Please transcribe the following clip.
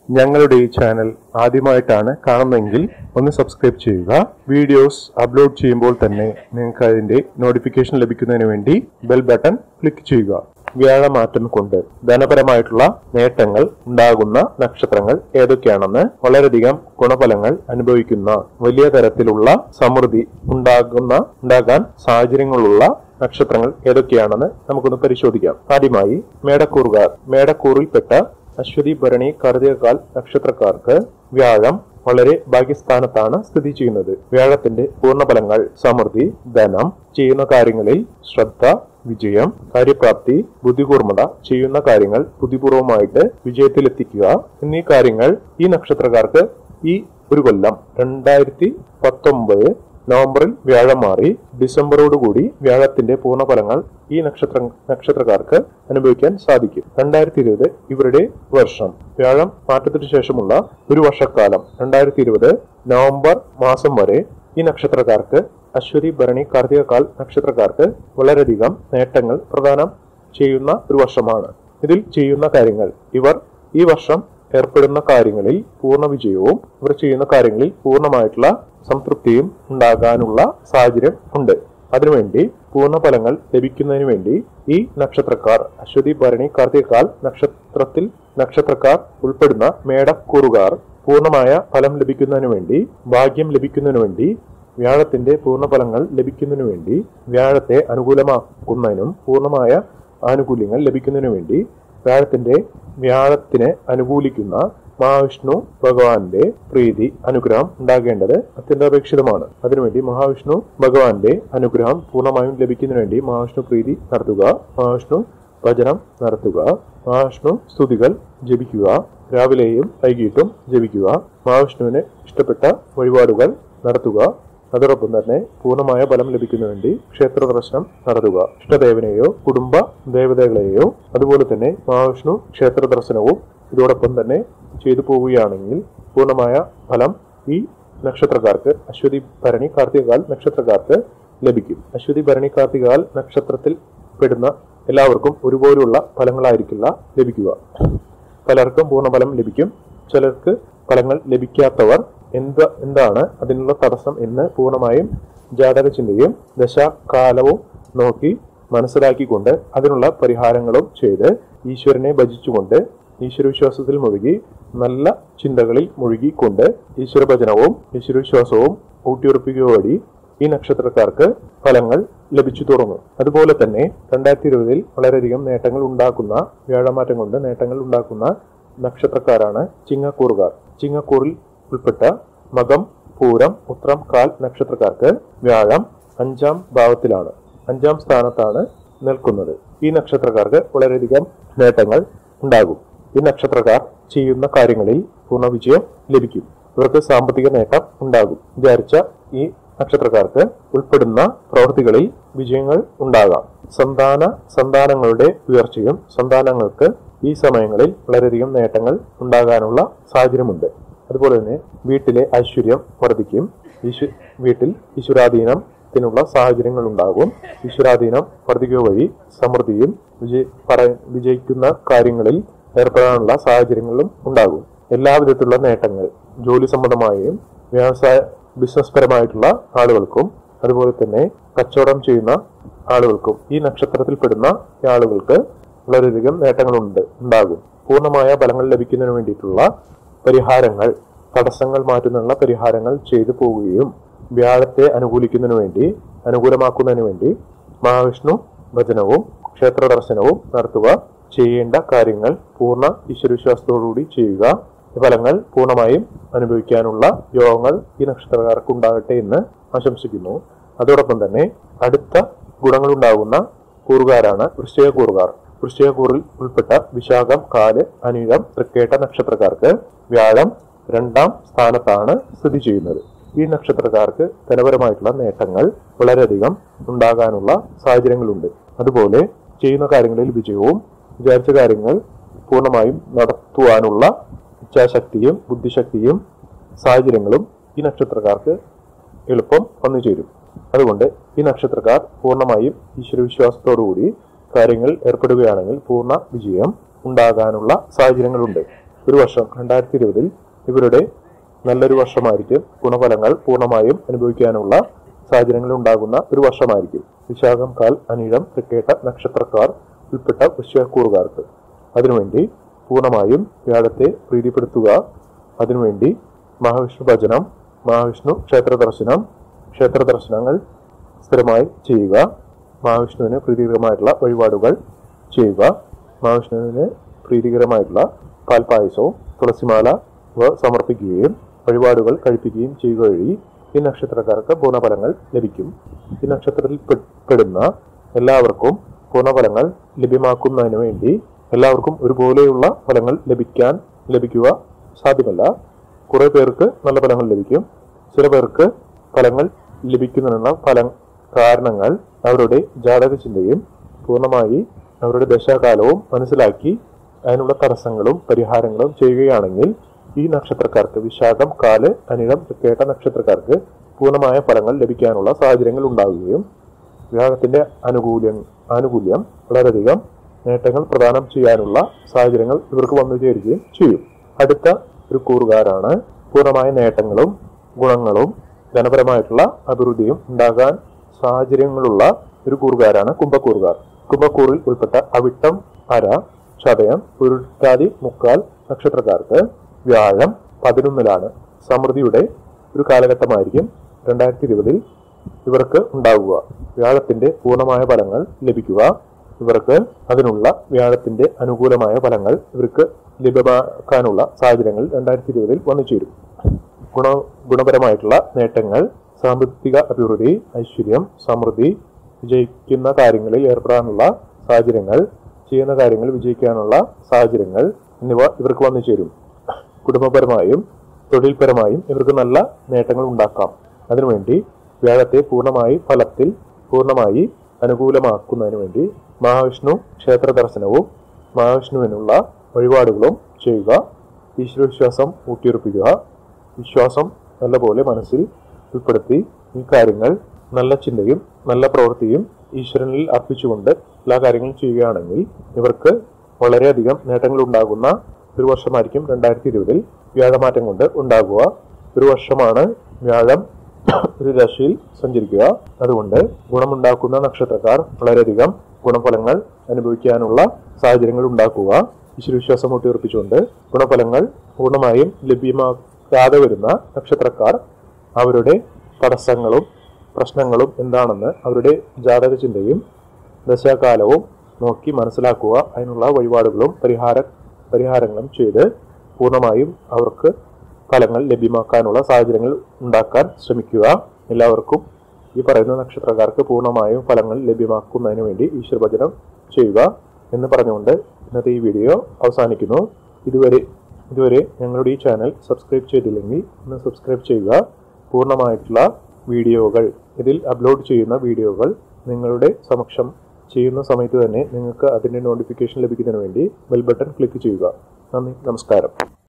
ഞങ്ങളുടെ ഈ ചാനൽ ആദ്യമായിട്ടാണ് കാണുന്നതെങ്കിൽ ഒന്ന് സബ്സ്ക്രൈബ് ചെയ്യുക വീഡിയോസ് അപ്ലോഡ് ചെയ്യുമ്പോൾ തന്നെ നിങ്ങൾക്ക് അതിന്റെ നോട്ടിഫിക്കേഷൻ ലഭിക്കുന്നതിന് വേണ്ടി ബെൽ ബട്ടൺ ക്ലിക്ക് ചെയ്യുക വ്യാഴമാറ്റം കൊണ്ട് ധനപരമായിട്ടുള്ള നേട്ടങ്ങൾ ഉണ്ടാകുന്ന നക്ഷത്രങ്ങൾ ഏതൊക്കെയാണെന്ന് വളരെയധികം ഗുണഫലങ്ങൾ അനുഭവിക്കുന്ന വലിയ തരത്തിലുള്ള സമൃദ്ധി ഉണ്ടാകുന്ന ഉണ്ടാകാൻ സാഹചര്യങ്ങളുള്ള നക്ഷത്രങ്ങൾ ഏതൊക്കെയാണെന്ന് നമുക്കൊന്ന് പരിശോധിക്കാം ആദ്യമായി മേടക്കൂറുകാർ മേടക്കൂറിൽപ്പെട്ട അശ്വതി ഭരണി കറുതിയക്കാൽ നക്ഷത്രക്കാർക്ക് വ്യാഴം വളരെ ഭാഗ്യസ്ഥാനത്താണ് സ്ഥിതി ചെയ്യുന്നത് വ്യാഴത്തിന്റെ പൂർണ്ണഫലങ്ങൾ സമൃദ്ധി ധനം ചെയ്യുന്ന കാര്യങ്ങളിൽ ശ്രദ്ധ വിജയം കാര്യപ്രാപ്തി ബുദ്ധികൂർമ്മത ചെയ്യുന്ന കാര്യങ്ങൾ ബുദ്ധിപൂർവമായിട്ട് വിജയത്തിലെത്തിക്കുക എന്നീ കാര്യങ്ങൾ ഈ നക്ഷത്രക്കാർക്ക് ഈ ഒരു കൊല്ലം രണ്ടായിരത്തി പത്തൊമ്പത് നവംബറിൽ വ്യാഴം മാറി ഡിസംബറോടുകൂടി വ്യാഴത്തിന്റെ പൂർണ്ണഫലങ്ങൾ ഈ നക്ഷത്ര നക്ഷത്രക്കാർക്ക് അനുഭവിക്കാൻ സാധിക്കും രണ്ടായിരത്തി ഇരുപത് ഇവരുടെ വർഷം വ്യാഴം മാറ്റത്തിന് ശേഷമുള്ള ഒരു വർഷക്കാലം രണ്ടായിരത്തി ഇരുപത് നവംബർ മാസം വരെ ഈ നക്ഷത്രക്കാർക്ക് അശ്വതി ഭരണി കാർത്തികകാൽ നക്ഷത്രക്കാർക്ക് വളരെയധികം നേട്ടങ്ങൾ പ്രദാനം ചെയ്യുന്ന ഒരു വർഷമാണ് ഇതിൽ ചെയ്യുന്ന കാര്യങ്ങൾ ഇവർ ഈ വർഷം ഏർപ്പെടുന്ന കാര്യങ്ങളിൽ പൂർണ്ണ വിജയവും ഇവർ ചെയ്യുന്ന കാര്യങ്ങളിൽ പൂർണ്ണമായിട്ടുള്ള സംതൃപ്തിയും ഉണ്ടാകാനുള്ള സാഹചര്യം ഉണ്ട് അതിനുവേണ്ടി പൂർണ്ണ ഫലങ്ങൾ ലഭിക്കുന്നതിന് വേണ്ടി ഈ നക്ഷത്രക്കാർ അശ്വതി ഭരണി കാർത്തികാൽ നക്ഷത്രത്തിൽ നക്ഷത്രക്കാർ ഉൾപ്പെടുന്ന മേടക്കൂറുകാർ പൂർണ്ണമായ ഫലം ലഭിക്കുന്നതിന് വേണ്ടി ഭാഗ്യം ലഭിക്കുന്നതിന് വേണ്ടി വ്യാഴത്തിന്റെ പൂർണ്ണ ഫലങ്ങൾ ലഭിക്കുന്നതിന് വേണ്ടി വ്യാഴത്തെ അനുകൂലമാക്കുന്നതിനും പൂർണ്ണമായ ആനുകൂല്യങ്ങൾ ലഭിക്കുന്നതിന് വേണ്ടി വ്യാഴത്തിന്റെ വ്യാഴത്തിനെ അനുകൂലിക്കുന്ന മഹാവിഷ്ണു ഭഗവാന്റെ പ്രീതി അനുഗ്രഹം ഉണ്ടാകേണ്ടത് അത്യന്താപേക്ഷിതമാണ് അതിനുവേണ്ടി മഹാവിഷ്ണു ഭഗവാന്റെ അനുഗ്രഹം പൂർണ്ണമായും ലഭിക്കുന്നതിന് വേണ്ടി മഹാവിഷ്ണു പ്രീതി നടത്തുക മഹാവിഷ്ണു ഭജനം നടത്തുക മഹാവിഷ്ണു സ്തുതികൾ ജപിക്കുക രാവിലെയും വൈകിട്ടും ജപിക്കുക മഹാവിഷ്ണുവിന് ഇഷ്ടപ്പെട്ട വഴിപാടുകൾ നടത്തുക അതോടൊപ്പം തന്നെ പൂർണ്ണമായ ഫലം ലഭിക്കുന്നതിന് വേണ്ടി ക്ഷേത്ര ദർശനം നടത്തുക ഇഷ്ടദേവനെയോ കുടുംബ ദേവതകളെയോ അതുപോലെ തന്നെ മഹാവിഷ്ണു ക്ഷേത്ര ദർശനവും ഇതോടൊപ്പം തന്നെ ചെയ്തു പോവുകയാണെങ്കിൽ പൂർണ്ണമായ ഫലം ഈ നക്ഷത്രക്കാർക്ക് അശ്വതി ഭരണി കാർത്തികാൽ നക്ഷത്രക്കാർക്ക് ലഭിക്കും അശ്വതി ഭരണി കാർത്തികാൽ നക്ഷത്രത്തിൽ പെടുന്ന എല്ലാവർക്കും ഒരുപോലുള്ള ഫലങ്ങളായിരിക്കില്ല ലഭിക്കുക പലർക്കും പൂർണ്ണഫലം ലഭിക്കും ചിലർക്ക് ഫലങ്ങൾ ലഭിക്കാത്തവർ എന്ത് എന്താണ് അതിനുള്ള തടസ്സം എന്ന് പൂർണ്ണമായും ജാതക ചിന്തയും ദശാകാലവും നോക്കി മനസ്സിലാക്കിക്കൊണ്ട് അതിനുള്ള പരിഹാരങ്ങളും ചെയ്ത് ഈശ്വരനെ ഭജിച്ചുകൊണ്ട് ഈശ്വരവിശ്വാസത്തിൽ മുഴുകി നല്ല ചിന്തകളിൽ മുഴുകിക്കൊണ്ട് ഈശ്വരഭജനവും ഈശ്വരവിശ്വാസവും ഊട്ടിയുറപ്പിക്കുക വഴി ഈ നക്ഷത്രക്കാർക്ക് ഫലങ്ങൾ ലഭിച്ചു തുടങ്ങും അതുപോലെ തന്നെ രണ്ടായിരത്തി ഇരുപതിൽ വളരെയധികം നേട്ടങ്ങൾ ഉണ്ടാക്കുന്ന വ്യാഴമാറ്റം കൊണ്ട് നേട്ടങ്ങൾ ഉണ്ടാക്കുന്ന നക്ഷത്രക്കാരാണ് ചിങ്ങക്കൂറുകാർ ചിങ്ങക്കൂറിൽ ഉൾപ്പെട്ട മകം പൂരം ഉത്രം കാൽ നക്ഷത്രക്കാർക്ക് വ്യാഴം അഞ്ചാം ഭാവത്തിലാണ് അഞ്ചാം സ്ഥാനത്താണ് നിൽക്കുന്നത് ഈ നക്ഷത്രക്കാർക്ക് വളരെയധികം നേട്ടങ്ങൾ ഉണ്ടാകും ഈ നക്ഷത്രക്കാർ ചെയ്യുന്ന കാര്യങ്ങളിൽ പൂർണ്ണ വിജയം ലഭിക്കും ഇവർക്ക് സാമ്പത്തിക നേട്ടം ഉണ്ടാകും വിചാരിച്ച ഈ നക്ഷത്രക്കാർക്ക് ഉൾപ്പെടുന്ന പ്രവൃത്തികളിൽ വിജയങ്ങൾ ഉണ്ടാകാം സന്താന സന്താനങ്ങളുടെ ഉയർച്ചയും സന്താനങ്ങൾക്ക് ഈ സമയങ്ങളിൽ വളരെയധികം നേട്ടങ്ങൾ ഉണ്ടാകാനുള്ള സാഹചര്യമുണ്ട് അതുപോലെ തന്നെ വീട്ടിലെ ഐശ്വര്യം വർദ്ധിക്കും ഈശ്വ വീട്ടിൽ ഈശ്വരാധീനത്തിനുള്ള സാഹചര്യങ്ങൾ ഉണ്ടാകും ഈശ്വരാധീനം വർദ്ധിക്കുക വഴി സമൃദ്ധിയും വിജയ പറ വിജയിക്കുന്ന കാര്യങ്ങളിൽ ഏർപ്പെടാനുള്ള സാഹചര്യങ്ങളും ഉണ്ടാകും എല്ലാവിധത്തിലുള്ള നേട്ടങ്ങൾ ജോലി സംബന്ധമായും വ്യവസായ ബിസിനസ് പരമായിട്ടുള്ള ആളുകൾക്കും അതുപോലെ തന്നെ കച്ചവടം ചെയ്യുന്ന ആളുകൾക്കും ഈ നക്ഷത്രത്തിൽപ്പെടുന്ന ആളുകൾക്ക് വളരെയധികം നേട്ടങ്ങളുണ്ട് ഉണ്ടാകും പൂർണ്ണമായ ഫലങ്ങൾ ലഭിക്കുന്നതിന് വേണ്ടിയിട്ടുള്ള പരിഹാരങ്ങൾ തടസ്സങ്ങൾ മാറ്റുന്നതിനുള്ള പരിഹാരങ്ങൾ ചെയ്തു പോവുകയും വ്യാഴത്തെ അനുകൂലിക്കുന്നതിന് വേണ്ടി അനുകൂലമാക്കുന്നതിന് വേണ്ടി മഹാവിഷ്ണു ഭജനവും ക്ഷേത്ര ദർശനവും നടത്തുക ചെയ്യേണ്ട കാര്യങ്ങൾ പൂർണ്ണ ഈശ്വരവിശ്വാസത്തോടുകൂടി ചെയ്യുക ഫലങ്ങൾ പൂർണ്ണമായും അനുഭവിക്കാനുള്ള യോഗങ്ങൾ ഈ നക്ഷത്രക്കാർക്ക് ഉണ്ടാകട്ടെ എന്ന് ആശംസിക്കുന്നു അതോടൊപ്പം തന്നെ അടുത്ത ഗുണങ്ങളുണ്ടാകുന്ന കൂറുകാരാണ് വൃശ്ചിക കൂറുകാർ വൃശ്ചിക കൂറിൽ ഉൾപ്പെട്ട വിശാഖം കാല് അനിഴം തൃക്കേട്ട നക്ഷത്രക്കാർക്ക് വ്യാഴം രണ്ടാം സ്ഥാനത്താണ് സ്ഥിതി ചെയ്യുന്നത് ഈ നക്ഷത്രക്കാർക്ക് ധനപരമായിട്ടുള്ള നേട്ടങ്ങൾ വളരെയധികം ഉണ്ടാകാനുള്ള സാഹചര്യങ്ങളുണ്ട് അതുപോലെ ചെയ്യുന്ന കാര്യങ്ങളിൽ വിജയവും വിചാരിച്ച കാര്യങ്ങൾ പൂർണ്ണമായും നടത്തുവാനുള്ള ഇച്ഛാശക്തിയും ബുദ്ധിശക്തിയും സാഹചര്യങ്ങളും ഈ നക്ഷത്രക്കാർക്ക് എളുപ്പം വന്നു ചേരും അതുകൊണ്ട് ഈ നക്ഷത്രക്കാർ പൂർണ്ണമായും ഈശ്വരവിശ്വാസത്തോടുകൂടി കാര്യങ്ങൾ ഏർപ്പെടുകയാണെങ്കിൽ പൂർണ്ണ വിജയം ഉണ്ടാകാനുള്ള സാഹചര്യങ്ങളുണ്ട് ഒരു വർഷം രണ്ടായിരത്തി ഇരുപതിൽ ഇവരുടെ നല്ലൊരു വർഷമായിരിക്കും ഗുണഫലങ്ങൾ പൂർണ്ണമായും അനുഭവിക്കാനുള്ള സാഹചര്യങ്ങൾ ഉണ്ടാകുന്ന ഒരു വർഷമായിരിക്കും വിശാഖം കാൽ അനിഴം തൃക്കേട്ട നക്ഷത്രക്കാർ ഉൾപ്പെട്ട വൃശ്ചികക്കൂറുകാർക്ക് അതിനുവേണ്ടി പൂർണ്ണമായും വ്യാഴത്തെ പ്രീതിപ്പെടുത്തുക അതിനുവേണ്ടി മഹാവിഷ്ണു ഭജനം മഹാവിഷ്ണു ക്ഷേത്ര ദർശനം ക്ഷേത്ര ദർശനങ്ങൾ സ്ഥിരമായി ചെയ്യുക മഹാവിഷ്ണുവിന് പ്രീതികരമായിട്ടുള്ള വഴിപാടുകൾ ചെയ്യുക മഹാവിഷ്ണുവിന് പ്രീതികരമായിട്ടുള്ള പാൽപായസവും തുളസിമാല ഇവ സമർപ്പിക്കുകയും വഴിപാടുകൾ കഴിപ്പിക്കുകയും ചെയ്യുക വഴി ഈ നക്ഷത്രക്കാർക്ക് പൂർണ്ണഫലങ്ങൾ ലഭിക്കും ഈ നക്ഷത്രത്തിൽ പെ- പെടുന്ന എല്ലാവർക്കും പൂർണ്ണഫലങ്ങൾ ലഭ്യമാക്കുന്നതിന് വേണ്ടി എല്ലാവർക്കും ഒരുപോലെയുള്ള ഫലങ്ങൾ ലഭിക്കാൻ ലഭിക്കുക സാധ്യമല്ല കുറെ പേർക്ക് നല്ല ഫലങ്ങൾ ലഭിക്കും ചില പേർക്ക് ഫലങ്ങൾ ലഭിക്കുന്നതിനുള്ള ഫല കാരണങ്ങൾ അവരുടെ ജാതക ചിന്തയും പൂർണ്ണമായി അവരുടെ ദശാകാലവും മനസ്സിലാക്കി അതിനുള്ള തടസ്സങ്ങളും പരിഹാരങ്ങളും ചെയ്യുകയാണെങ്കിൽ ഈ നക്ഷത്രക്കാർക്ക് വിശാഖം കാല് അനിഴം കേട്ട നക്ഷത്രക്കാർക്ക് പൂർണ്ണമായ ഫലങ്ങൾ ലഭിക്കാനുള്ള സാഹചര്യങ്ങൾ ഉണ്ടാവുകയും വിവാഹത്തിന്റെ അനുകൂല്യം ആനുകൂല്യം വളരെയധികം നേട്ടങ്ങൾ പ്രദാനം ചെയ്യാനുള്ള സാഹചര്യങ്ങൾ ഇവർക്ക് വന്നു ചേരുകയും ചെയ്യും അടുത്ത ഒരു കൂറുകാരാണ് പൂർണ്ണമായ നേട്ടങ്ങളും ഗുണങ്ങളും ധനപരമായിട്ടുള്ള അഭിവൃദ്ധിയും ഉണ്ടാകാൻ സാഹചര്യങ്ങളുള്ള ഒരു കൂറുകാരാണ് കുംഭക്കൂറുകാർ കുംഭക്കൂറിൽ ഉൾപ്പെട്ട അവിട്ടം അര ചതയം ഉരുട്ടാതി മുക്കാൽ നക്ഷത്രക്കാർക്ക് വ്യാഴം പതിനൊന്നിലാണ് സമൃദ്ധിയുടെ ഒരു കാലഘട്ടമായിരിക്കും രണ്ടായിരത്തി ഇരുപതിൽ ഇവർക്ക് ഉണ്ടാവുക വ്യാഴത്തിന്റെ പൂർണ്ണമായ ഫലങ്ങൾ ലഭിക്കുക ഇവർക്ക് അതിനുള്ള വ്യാഴത്തിന്റെ അനുകൂലമായ ഫലങ്ങൾ ഇവർക്ക് ലഭ്യമാക്കാനുള്ള സാഹചര്യങ്ങൾ രണ്ടായിരത്തി ഇരുപതിൽ വന്നു ചേരും ഗുണ ഗുണപരമായിട്ടുള്ള നേട്ടങ്ങൾ സാമ്പത്തിക അഭിവൃദ്ധി ഐശ്വര്യം സമൃദ്ധി വിജയിക്കുന്ന കാര്യങ്ങളിൽ ഏർപ്പെടാനുള്ള സാഹചര്യങ്ങൾ ചെയ്യുന്ന കാര്യങ്ങൾ വിജയിക്കാനുള്ള സാഹചര്യങ്ങൾ എന്നിവ ഇവർക്ക് വന്നു ചേരും കുടുംബപരമായും തൊഴിൽപരമായും ഇവർക്ക് നല്ല നേട്ടങ്ങൾ ഉണ്ടാക്കാം അതിനുവേണ്ടി വ്യാഴത്തെ പൂർണ്ണമായി ഫലത്തിൽ പൂർണ്ണമായി അനുകൂലമാക്കുന്നതിന് വേണ്ടി മഹാവിഷ്ണു ക്ഷേത്ര ദർശനവും മഹാവിഷ്ണുവിനുള്ള വഴിപാടുകളും ചെയ്യുക ഈശ്വരവിശ്വാസം ഊട്ടിയുറപ്പിക്കുക വിശ്വാസം നല്ലപോലെ മനസ്സിൽ ഉൾപ്പെടുത്തി ഈ കാര്യങ്ങൾ നല്ല ചിന്തയും നല്ല പ്രവൃത്തിയും ഈശ്വരനിൽ അർപ്പിച്ചുകൊണ്ട് എല്ലാ കാര്യങ്ങളും ചെയ്യുകയാണെങ്കിൽ ഇവർക്ക് വളരെയധികം നേട്ടങ്ങൾ ഉണ്ടാകുന്ന ഒരു വർഷമായിരിക്കും രണ്ടായിരത്തി ഇരുപതിൽ വ്യാഴമാറ്റം കൊണ്ട് ഉണ്ടാകുക ഒരു വർഷമാണ് വ്യാഴം ഒരു രാശിയിൽ സഞ്ചരിക്കുക അതുകൊണ്ട് ഗുണമുണ്ടാക്കുന്ന നക്ഷത്രക്കാർ വളരെയധികം ഗുണഫലങ്ങൾ അനുഭവിക്കാനുള്ള സാഹചര്യങ്ങൾ ഉണ്ടാക്കുക ഈശ്വരവിശ്വാസം ഊട്ടിയുറപ്പിച്ചുകൊണ്ട് ഗുണഫലങ്ങൾ പൂർണ്ണമായും ലഭ്യമാകാതെ വരുന്ന നക്ഷത്രക്കാർ അവരുടെ തടസ്സങ്ങളും പ്രശ്നങ്ങളും എന്താണെന്ന് അവരുടെ ജാതക ചിന്തയും ദശാകാലവും നോക്കി മനസ്സിലാക്കുക അതിനുള്ള വഴിപാടുകളും പരിഹാര പരിഹാരങ്ങളും ചെയ്ത് പൂർണ്ണമായും അവർക്ക് ഫലങ്ങൾ ലഭ്യമാക്കാനുള്ള സാഹചര്യങ്ങൾ ഉണ്ടാക്കാൻ ശ്രമിക്കുക എല്ലാവർക്കും ഈ പറയുന്ന നക്ഷത്രക്കാർക്ക് പൂർണ്ണമായും ഫലങ്ങൾ ലഭ്യമാക്കുന്നതിന് വേണ്ടി ഈശ്വരഭജനം ചെയ്യുക എന്ന് പറഞ്ഞുകൊണ്ട് ഇന്നത്തെ ഈ വീഡിയോ അവസാനിക്കുന്നു ഇതുവരെ ഇതുവരെ ഞങ്ങളുടെ ഈ ചാനൽ സബ്സ്ക്രൈബ് ചെയ്തില്ലെങ്കിൽ ഒന്ന് സബ്സ്ക്രൈബ് ചെയ്യുക പൂർണ്ണമായിട്ടുള്ള വീഡിയോകൾ ഇതിൽ അപ്ലോഡ് ചെയ്യുന്ന വീഡിയോകൾ നിങ്ങളുടെ സമക്ഷം ചെയ്യുന്ന സമയത്ത് തന്നെ നിങ്ങൾക്ക് അതിന്റെ നോട്ടിഫിക്കേഷൻ ലഭിക്കുന്നതിന് വേണ്ടി ബെൽ ബട്ടൺ ക്ലിക്ക് ചെയ്യുക നന്ദി നമസ്കാരം